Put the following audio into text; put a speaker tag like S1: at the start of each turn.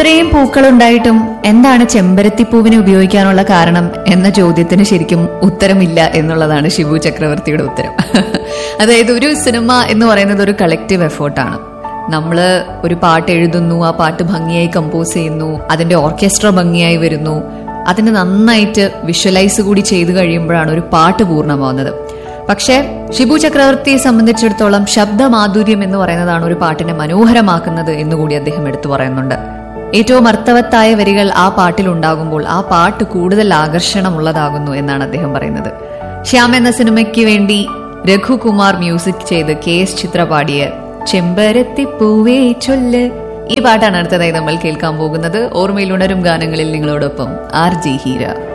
S1: ഇത്രയും പൂക്കളുണ്ടായിട്ടും എന്താണ് ചെമ്പരത്തിപ്പൂവിനെ ഉപയോഗിക്കാനുള്ള കാരണം എന്ന ചോദ്യത്തിന് ശരിക്കും ഉത്തരമില്ല എന്നുള്ളതാണ് ഷിബു ചക്രവർത്തിയുടെ ഉത്തരം അതായത് ഒരു സിനിമ എന്ന് പറയുന്നത് ഒരു കളക്റ്റീവ് എഫേർട്ടാണ് നമ്മൾ ഒരു പാട്ട് എഴുതുന്നു ആ പാട്ട് ഭംഗിയായി കമ്പോസ് ചെയ്യുന്നു അതിന്റെ ഓർക്കസ്ട്ര ഭംഗിയായി വരുന്നു അതിന് നന്നായിട്ട് വിഷ്വലൈസ് കൂടി ചെയ്തു കഴിയുമ്പോഴാണ് ഒരു പാട്ട് പൂർണ്ണമാവുന്നത് പക്ഷേ ഷിബു ചക്രവർത്തിയെ സംബന്ധിച്ചിടത്തോളം ശബ്ദമാധുര്യം എന്ന് പറയുന്നതാണ് ഒരു പാട്ടിനെ മനോഹരമാക്കുന്നത് എന്നുകൂടി അദ്ദേഹം എടുത്തു പറയുന്നുണ്ട് ഏറ്റവും അർത്ഥവത്തായ വരികൾ ആ പാട്ടിൽ ഉണ്ടാകുമ്പോൾ ആ പാട്ട് കൂടുതൽ ആകർഷണമുള്ളതാകുന്നു എന്നാണ് അദ്ദേഹം പറയുന്നത് ശ്യാം എന്ന സിനിമയ്ക്ക് വേണ്ടി രഘുകുമാർ മ്യൂസിക് ചെയ്ത് കെ എസ് ചിത്ര പാടിയ ചെമ്പരത്തിപ്പൂവേ ചൊല്ല് ഈ പാട്ടാണ് അടുത്തതായി നമ്മൾ കേൾക്കാൻ പോകുന്നത് ഓർമ്മയിൽ ഉണരും ഗാനങ്ങളിൽ നിങ്ങളോടൊപ്പം ആർ ജി ഹീര